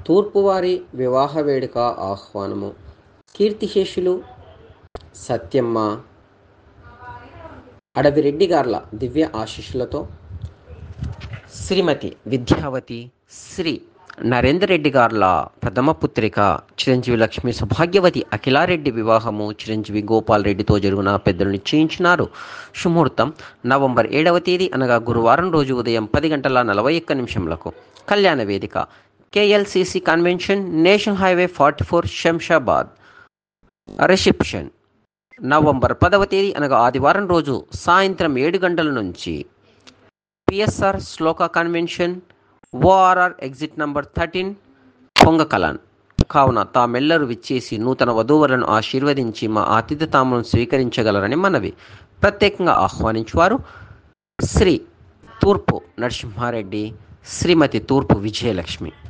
తూర్పువారి వివాహ వేడుక ఆహ్వానము కీర్తిశేషులు సత్యమ్మ అడవిరెడ్డి గార్ల దివ్య ఆశీస్సులతో శ్రీమతి విద్యావతి శ్రీ నరేందర్ రెడ్డి గార్ల ప్రథమ పుత్రిక చిరంజీవి లక్ష్మి సౌభాగ్యవతి అఖిలారెడ్డి వివాహము చిరంజీవి గోపాల్ రెడ్డితో జరుగున పెద్దలు నిశ్చయించినారు శుముహూర్తం నవంబర్ ఏడవ తేదీ అనగా గురువారం రోజు ఉదయం పది గంటల నలభై ఒక్క నిమిషంలకు కళ్యాణ వేదిక KLCC convention national highway forty four Shamshabad reception November పదవ తేదీ అనగా ఆదివారం రోజు సాయంత్రం ఏడు గంటల నుంచి PSR Shloka convention ORR exit number thirteen Pongakalan కావున తామెల్లరూ విచ్చేసి నూతన వధూవరులను ఆశీర్వదించి మా ఆతిథ్యతాములను స్వీకరించగలరని మనవి ప్రత్యేకంగా ఆహ్వానించువారు శ్రీ తూర్పు నరసింహారెడ్డి శ్రీమతి తూర్పు విజయలక్ష్మి